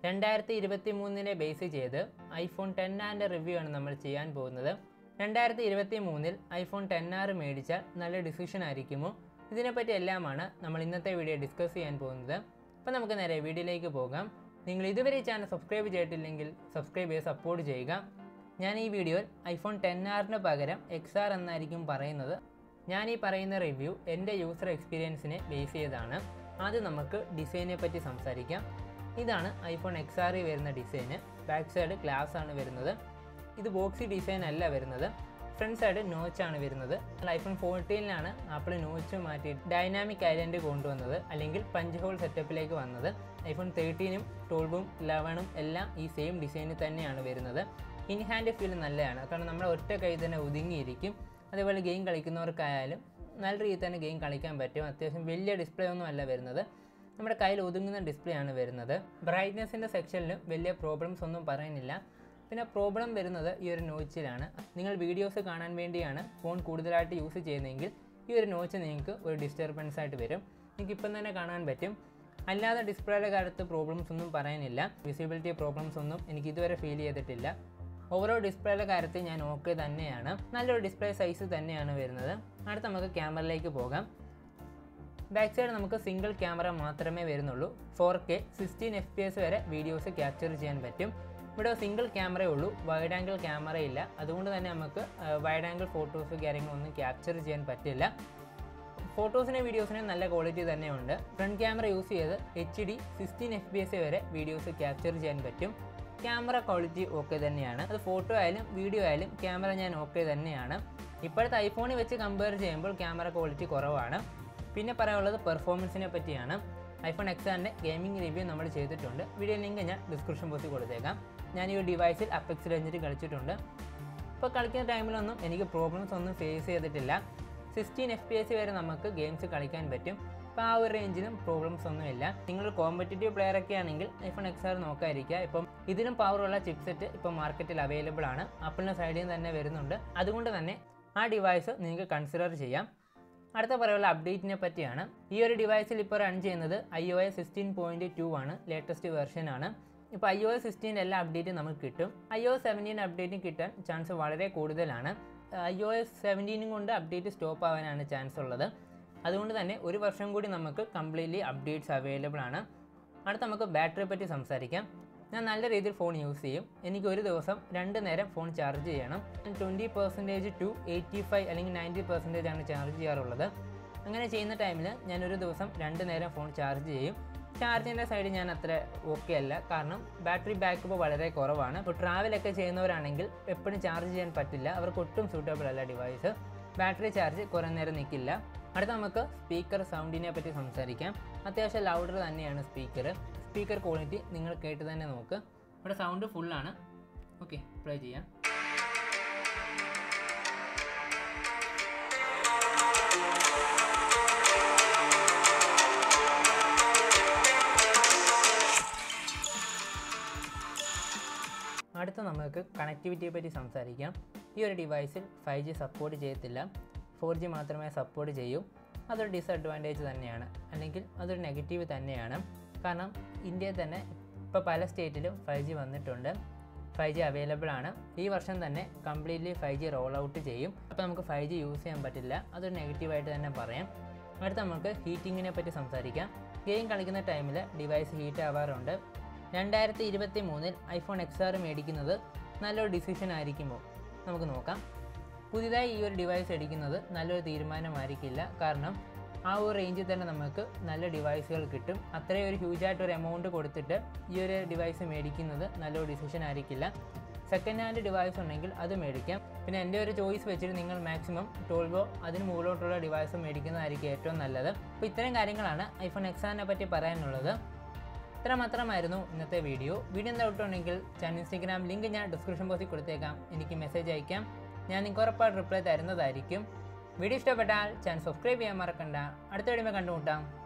രണ്ടായിരത്തി ഇരുപത്തി മൂന്നിനെ ബേസ് ചെയ്ത് ഐഫോൺ ടെൻ ആറിൻ്റെ റിവ്യൂ ആണ് നമ്മൾ ചെയ്യാൻ പോകുന്നത് രണ്ടായിരത്തി ഇരുപത്തി മൂന്നിൽ ഐഫോൺ ടെൻ ആർ മേടിച്ചാൽ നല്ല ഡിസിഷൻ ആയിരിക്കുമോ ഇതിനെപ്പറ്റി എല്ലാമാണ് നമ്മൾ ഇന്നത്തെ വീഡിയോ ഡിസ്കസ് ചെയ്യാൻ പോകുന്നത് അപ്പോൾ നമുക്ക് നേരെ വീഡിയോയിലേക്ക് പോകാം നിങ്ങൾ ഇതുവരെ ഈ ചാനൽ സബ്സ്ക്രൈബ് ചെയ്തിട്ടില്ലെങ്കിൽ സബ്സ്ക്രൈബ് ചെയ്ത് സപ്പോർട്ട് ചെയ്യുക ഞാൻ ഈ വീഡിയോയിൽ ഐഫോൺ ടെൻ ആറിന് പകരം എക്സ് ആർ എന്നായിരിക്കും പറയുന്നത് ഞാൻ ഈ പറയുന്ന റിവ്യൂ എൻ്റെ യൂസർ എക്സ്പീരിയൻസിനെ ബേസ് ചെയ്താണ് ആദ്യം നമുക്ക് ഡിസൈനെ പറ്റി സംസാരിക്കാം ഇതാണ് ഐഫോൺ എക്സ് ആറിൽ വരുന്ന ഡിസൈന് ബാക്ക് സൈഡ് ഗ്ലാസ് ആണ് വരുന്നത് ഇത് ബോക്സി ഡിസൈൻ അല്ല വരുന്നത് ഫ്രണ്ട് സൈഡ് നോച്ച് ആണ് വരുന്നത് ഐഫോൺ ഫോർട്ടീനിലാണ് ആപ്പിൾ നോച്ച് മാറ്റി ഡൈനാമിക് ഐലൻഡ് കൊണ്ടുവന്നത് അല്ലെങ്കിൽ പഞ്ച് ഹോൾ സെറ്റപ്പിലേക്ക് വന്നത് ഐഫോൺ തേർട്ടീനും ട്വൽവും ലെവനും എല്ലാം ഈ സെയിം ഡിസൈനിൽ തന്നെയാണ് വരുന്നത് ഇൻ ഹാൻഡ് ഫീൽ നല്ലതാണ് കാരണം നമ്മുടെ ഒറ്റ കൈ തന്നെ ഒതുങ്ങിയിരിക്കും അതേപോലെ ഗെയിം കളിക്കുന്നവർക്കായാലും നല്ല രീതിയിൽ തന്നെ ഗെയിം കളിക്കാൻ പറ്റും അത്യാവശ്യം വലിയ ഡിസ്പ്ലേ ഒന്നും അല്ല വരുന്നത് നമ്മുടെ കയ്യിൽ ഒതുങ്ങുന്ന ഡിസ്പ്ലേ ആണ് വരുന്നത് ബ്രൈറ്റ്നെസ്സിൻ്റെ സെക്ഷനിലും വലിയ പ്രോബ്ലംസ് ഒന്നും പറയുന്നില്ല പിന്നെ പ്രോബ്ലം വരുന്നത് ഈ ഒരു നോച്ചിലാണ് നിങ്ങൾ വീഡിയോസ് കാണാൻ വേണ്ടിയാണ് ഫോൺ കൂടുതലായിട്ട് യൂസ് ചെയ്യുന്നതെങ്കിൽ ഈ ഒരു നോച്ച് നിങ്ങൾക്ക് ഒരു ഡിസ്റ്റർബൻസ് ആയിട്ട് വരും നിങ്ങൾക്ക് ഇപ്പം തന്നെ കാണാൻ പറ്റും അല്ലാതെ ഡിസ്പ്ലേയുടെ കാര്യത്ത് പ്രോബ്ലംസ് ഒന്നും പറയാനില്ല വിസിബിലിറ്റി പ്രോബ്ലംസ് ഒന്നും എനിക്ക് ഇതുവരെ ഫീൽ ചെയ്തിട്ടില്ല ഓവറോൾ ഡിസ്പ്ലേയുടെ കാര്യത്തിൽ ഞാൻ ഓക്കെ തന്നെയാണ് നല്ലൊരു ഡിസ്പ്ലേ സൈസ് തന്നെയാണ് വരുന്നത് അടുത്ത നമുക്ക് ക്യാമറയിലേക്ക് പോകാം ബാക്ക് സൈഡ് നമുക്ക് സിംഗിൾ ക്യാമറ മാത്രമേ വരുന്നുള്ളൂ four K sixteen F P S വരെ വീഡിയോസ് ക്യാപ്ചർ ചെയ്യാൻ പറ്റും ഇവിടെ സിംഗിൾ ക്യാമറയേ ഉള്ളൂ വൈഡ് ആംഗിൾ ക്യാമറ ഇല്ല അതുകൊണ്ട് തന്നെ നമുക്ക് വൈഡ് ആംഗിൾ ഫോട്ടോസ് കാര്യങ്ങളൊന്നും ക്യാപ്ചർ ചെയ്യാൻ പറ്റില്ല ഫോട്ടോസിനെ വീഡിയോസിനെ നല്ല ക്വാളിറ്റി തന്നെയുണ്ട് ഫ്രണ്ട് ക്യാമറ യൂസ് ചെയ്ത് H D sixteen F B S വരെ വീഡിയോസ് ക്യാപ്ചർ ചെയ്യാൻ പറ്റും ക്യാമറ ക്വാളിറ്റി ഓക്കെ തന്നെയാണ് അത് ഫോട്ടോ ആയാലും വീഡിയോ ആയാലും ക്യാമറ ഞാൻ ഓക്കെ തന്നെയാണ് ഇപ്പോഴത്തെ ഐഫോണിൽ വെച്ച് കമ്പയർ ചെയ്യുമ്പോൾ ക്യാമറ ക്വാളിറ്റി കുറവാണ് പിന്നെ പറയാനുള്ളത് പെർഫോമൻസിനെ പറ്റിയാണ് ഐഫോൺ എക്സാറിൻ്റെ ഗെയിമിംഗ് റിവ്യൂ നമ്മൾ ചെയ്തിട്ടുണ്ട് വീഡിയോ ലിങ്ക് ഞാൻ ഡിസ്ക്രിപ്ഷൻ ബോക്സിൽ കൊടുത്തേക്കാം ഞാൻ ഈ ഒരു ഡിവൈസിൽ അപ്പെക്സ് റേഞ്ചിൽ കളിച്ചിട്ടുണ്ട് ഇപ്പോൾ കളിക്കുന്ന ടൈമിലൊന്നും എനിക്ക് പ്രോബ്ലംസ് ഒന്നും ഫേസ് ചെയ്തിട്ടില്ല സിക്സ്റ്റീൻ എഫ് പി എസ് വരെ നമുക്ക് ഗെയിംസ് കളിക്കാൻ പറ്റും അപ്പോൾ ആ ഒരു റേഞ്ചിലും പ്രോബ്ലംസ് ഒന്നുമില്ല നിങ്ങൾ കോമ്പറ്റേറ്റീവ് പ്ലെയർ ഒക്കെ ആണെങ്കിൽ ഐഫോൺ എക്സ് ആർ നോക്കാതിരിക്കുക ഇപ്പം ഇതിനും പവറുള്ള ചിപ്സെറ്റ് ഇപ്പം മാർക്കറ്റിൽ അവൈലബിൾ ആണ് ആപ്പിളിൻ്റെ സൈഡിൽ നിന്ന് തന്നെ വരുന്നുണ്ട് അതുകൊണ്ട് തന്നെ ആ ഡിവൈസ് നിങ്ങൾക്ക് കൺസിഡർ ചെയ്യാം അടുത്ത പറയാനുള്ള അപ്ഡേറ്റിനെ പറ്റിയാണ് ഈ ഒരു ഡിവൈസിൽ ഇപ്പോൾ റൺ ചെയ്യുന്നത് I O S sixteen point two ആണ് ലേറ്റസ്റ്റ് വെർഷൻ ആണ് ഇപ്പോൾ ഐ ഒ എസ് സിക്സ്റ്റീൻ്റെ എല്ലാ അപ്ഡേറ്റും നമുക്ക് കിട്ടും ഐ ഒ എസ് സെവൻറ്റീൻ അപ്ഡേറ്റും കിട്ടാൻ ചാൻസ് വളരെ കൂടുതലാണ് ഐ ഒ എസ് സെവൻറ്റീനും കൊണ്ട് അപ്ഡേറ്റ് സ്റ്റോപ്പ് ആവാനാണ് ചാൻസ് ഉള്ളത് അതുകൊണ്ട് തന്നെ ഒരു വർഷം കൂടി നമുക്ക് കംപ്ലീറ്റ്ലി അപ്ഡേറ്റ്സ് അവൈലബിൾ ആണ് അടുത്ത നമുക്ക് ബാറ്ററിയെ പറ്റി സംസാരിക്കാം ഞാൻ നല്ല രീതിയിൽ ഫോൺ യൂസ് ചെയ്യും എനിക്ക് ഒരു ദിവസം രണ്ട് നേരം ഫോൺ ചാർജ് ചെയ്യണം twenty percentage to eighty five അല്ലെങ്കിൽ നയൻറ്റി പെർസെൻറ്റേജ് ആണ് ചാർജ് ചെയ്യാറുള്ളത് അങ്ങനെ ചെയ്യുന്ന ടൈമിൽ ഞാൻ ഒരു ദിവസം രണ്ട് നേരം ഫോൺ ചാർജ് ചെയ്യും ചാർജിൻ്റെ സൈഡ് ഞാൻ അത്ര ഓക്കെ അല്ല കാരണം ബാറ്ററി ബാക്കപ്പ് വളരെ കുറവാണ് ഇപ്പോൾ ട്രാവലൊക്കെ ചെയ്യുന്നവരാണെങ്കിൽ എപ്പോഴും ചാർജ് ചെയ്യാൻ പറ്റില്ല അവർക്ക് ഒട്ടും സൂട്ടബിൾ അല്ല ഡിവൈസ് ബാറ്ററി ചാർജ് കുറേ നേരം നിൽക്കില്ല അടുത്ത നമുക്ക് സ്പീക്കർ സൗണ്ടിനെ പറ്റി സംസാരിക്കാം അത്യാവശ്യം ലൗഡർ തന്നെയാണ് സ്പീക്കർ സ്പീക്കർ ക്വാളിറ്റി നിങ്ങൾ കേട്ട് തന്നെ നോക്ക് ഇവിടെ സൗണ്ട് ഫുള്ളാണ് ഓക്കെ പ്ലേ ചെയ്യാം അടുത്ത നമുക്ക് കണക്ടിവിറ്റിയെ പറ്റി സംസാരിക്കാം ഈ ഒരു ഡിവൈസിൽ ഫൈവ് ജി സപ്പോർട്ട് ചെയ്യത്തില്ല ഫോർ ജി മാത്രമേ സപ്പോർട്ട് ചെയ്യൂ അതൊരു ഡിസഡ്വാൻറ്റേജ് തന്നെയാണ് അല്ലെങ്കിൽ അതൊരു നെഗറ്റീവ് തന്നെയാണ് കാരണം ഇന്ത്യയിൽ തന്നെ ഇപ്പോൾ പല സ്റ്റേറ്റിലും ഫൈവ് ജി വന്നിട്ടുണ്ട് ഫൈവ് ജി അവൈലബിൾ ആണ് ഈ വർഷം തന്നെ completely five G roll out ചെയ്യും അപ്പോൾ നമുക്ക് ഫൈവ് ജി യൂസ് ചെയ്യാൻ പറ്റില്ല അതൊരു നെഗറ്റീവായിട്ട് തന്നെ പറയാം അടുത്ത നമുക്ക് ഹീറ്റിങ്ങിനെ പറ്റി സംസാരിക്കാം ഗെയിം കളിക്കുന്ന ടൈമിൽ ഡിവൈസ് ഹീറ്റ് ആവാറുണ്ട് രണ്ടായിരത്തി ഇരുപത്തി മൂന്നിൽ ഐഫോൺ എക്സ് ആർ മേടിക്കുന്നത് നല്ലൊരു ഡിസിഷൻ ആയിരിക്കുമോ നമുക്ക് നോക്കാം പുതിയതായി ഈ ഒരു ഡിവൈസ് എടുക്കുന്നത് നല്ലൊരു തീരുമാനമായിരിക്കില്ല കാരണം ആ ഒരു റേഞ്ചിൽ തന്നെ നമുക്ക് നല്ല ഡിവൈസുകൾ കിട്ടും അത്രയും ഒരു ഹ്യൂജായിട്ട് ഒരു എമൗണ്ട് കൊടുത്തിട്ട് ഈ ഒരു ഡിവൈസ് മേടിക്കുന്നത് നല്ലൊരു ഡിസിഷൻ ആയിരിക്കില്ല സെക്കൻഡ് ഹാൻഡ് ഡിവൈസ് ഉണ്ടെങ്കിൽ അത് മേടിക്കാം പിന്നെ എൻ്റെ ഒരു ചോയ്സ് വെച്ചിട്ട് നിങ്ങൾ മാക്സിമം ട്വൽവോ അതിന് മുകളിലോട്ടുള്ള ഡിവൈസ് മേടിക്കുന്നതായിരിക്കും ഏറ്റവും നല്ലത് അപ്പോൾ ഇത്തരം കാര്യങ്ങളാണ് ഐഫോൺ എക്സാറിനെ പറ്റി പറയാനുള്ളത് ഇത്ര മാത്രമായിരുന്നു ഇന്നത്തെ വീഡിയോ വീഡിയോ എന്താ ഉണ്ടെങ്കിൽ ചാനൽ ഇൻസ്റ്റഗ്രാം ലിങ്ക് ഞാൻ ഡിസ്ക്രിപ്ഷൻ ബോക്സിൽ കൊടുത്തേക്കാം എനിക്ക് മെസ്സേജ് അയക്കാം ഞാൻ നിങ്ങൾക്ക് ഉറപ്പായിട്ട് റിപ്ലൈ തരുന്നതായിരിക്കും വീഡിയോ ഇഷ്ടപ്പെട്ടാൽ ചാനൽ സബ്സ്ക്രൈബ് ചെയ്യാൻ മറക്കണ്ട അടുത്ത വീഡിയോ കണ്ടുമുട്ടാം